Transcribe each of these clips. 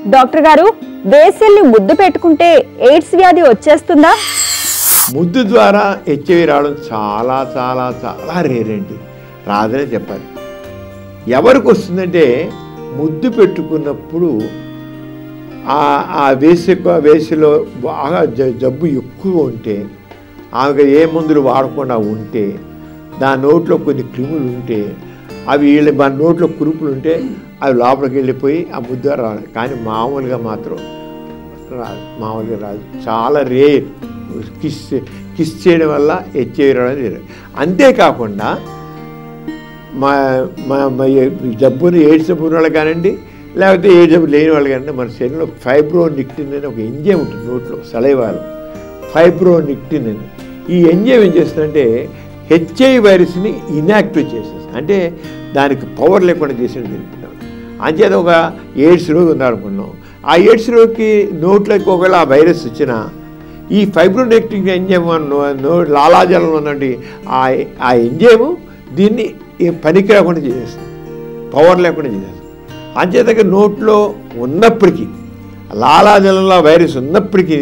doctor గారు వేసెల్ని ముద్దు పెట్టుకుంటే ఎయిడ్స్ వ్యాధి వచ్చేస్తుందా ముద్దు ద్వారా హెచ్ఐవి రావడం చాలా చాలా చాలా రేర్ అండి రాదనే చెప్పాలి ఎవరికి వస్తుందంటే ముద్దు పెట్టుకున్నప్పుడు ఆ ఆ వేసి వేసిలో బాగా జ- జబ్బు ఎక్కువ ఉంటే ఆమెకు ఏ మందులు వాడకుండా ఉంటే దాని నోట్లో కొన్ని క్రిములు ఉంటే అవి వీళ్ళ మన నోట్లో కురుపులు ఉంటే అవి లోపలికి వెళ్ళిపోయి ఆ ముద్ద రావాలి కానీ మామూలుగా మాత్రం రాదు మామూలుగా రాదు చాలా రేర్ కిస్ కిస్ చేయడం వల్ల హెచ్ఐవి రావడం రేర్ అంతేకాకుండా మా మా మా ఈ జబ్బుని ఎయిడ్స్ జబ్బు ఉన్న వాళ్ళు కానివ్వండి లేకపోతే ఏ జబ్బు లేని వాళ్ళు కానివ్వండి మన శరీరంలో ఫైబ్రోనిక్టిన్ అని ఒక ఎంజైమ్ ఉంటుంది నోట్లో సలైవాలో ఫైబ్రోనిక్టిన్ అని ఈ ఎంజైమ్ ఏం చేస్తుందంటే హెచ్ఐ వైరస్ని ఇనాక్టివ్ చేసేస్తుంది అంటే దానికి పవర్ లేకుండా చేసేది తెలుపుతున్నాం అంచేత ఒక ఎయిడ్స్ రోగి ఉందనుకున్నాం ఆ ఎయిడ్స్ రోగికి నోట్లోకి ఒకవేళ ఆ వైరస్ వచ్చినా ఈ ఫైబ్రోనెక్టిక్ ఎంజైమ్ నో లాలాజలంలో ఉన్నటువంటి ఆ ఆ ఎంజైము దీన్ని ఈ పనికి రాకుండా చేసేస్తుంది పవర్ లేకుండా చేసేస్తుంది అంచేతగా నోట్లో ఉన్నప్పటికీ లాలాజలంలో ఆ వైరస్ ఉన్నప్పటికీ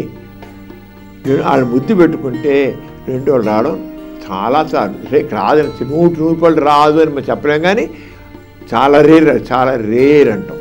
వాళ్ళు ముద్దు పెట్టుకుంటే రెండు రోజులు రావడం చాలా సార్లు రే- రాదని నూటి రూపాయలు రాదు అని మనం చెప్పలేం కానీ చాలా రేర్ చాలా రేర్ అంటాం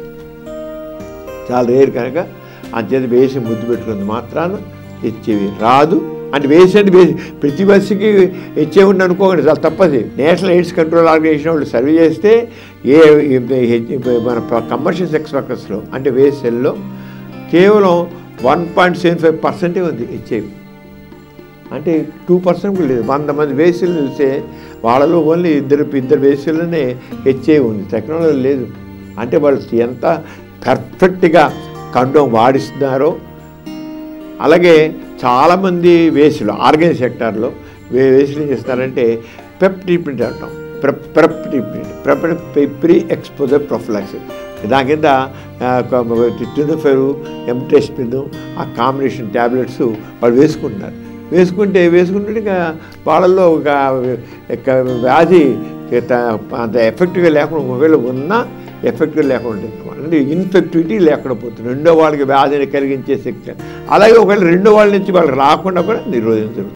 చాలా రేర్ కనుక అంచేత వేసి ముద్దు పెట్టుకుంది మాత్రాన హెచ్ఐవి రాదు అంటే వేసి అంటే వేసి ప్రతి బస్సుకి హెచ్ఐవి ఉంది అనుకోకండి చాలా తప్పది నేషనల్ ఎయిడ్స్ కంట్రోల్ ఆర్గనైజేషన్ వాళ్ళు సర్వే చేస్తే ఏ ఈ- మన కమర్షియల్ సెక్స్ వర్కర్స్లో అంటే వేసెల్లో కేవలం వన్ పాయింట్ సెవెన్ ఫైవ్ పర్సెంటే ఉంది హెచ్ఐవి అంటే టూ పర్సెంట్ కూడా లేదు వంద మంది వేసులు చూస్తే వాళ్ళలో ఓన్లీ ఇద్దరు ఇద్దరు వేసులనే హెచ్ఐ ఉంది టెక్నాలజీ లేదు అంటే వాళ్ళు ఎంత పర్ఫెక్ట్గా కండోమ్ వాడిస్తున్నారో అలాగే చాలామంది వేసులు ఆర్గనైజ్ సెక్టార్లో వే వేసులు ఏం చేస్తారంటే పెప్ ట్రీట్మెంట్ అంటాం PrEP PrEP treatment PrEP pre exposure prophylaxis దాని కింద ట్యూనోఫెరు ఎంటెస్పిన్ ఆ కాంబినేషన్ ట్యాబ్లెట్స్ వాళ్ళు వేసుకుంటున్నారు వేసుకుంటే వేసుకుంటే ఇక వాళ్ళల్లో ఒక ఒక వ్యాధి త- అంత ఎఫెక్టివ్గా లేకుండా ఒకవేళ ఉన్నా ఎఫెక్టివ్ లేకుండా ఉంటుంది అంటే ఇన్ఫెక్టివిటీ లేకుండా పోతుంది రెండో వాళ్ళకి వ్యాధిని కలిగించే శక్తి అలాగే ఒకవేళ రెండో వాళ్ళ నుంచి వాళ్ళకి రాకుండా కూడా నిరోధించడం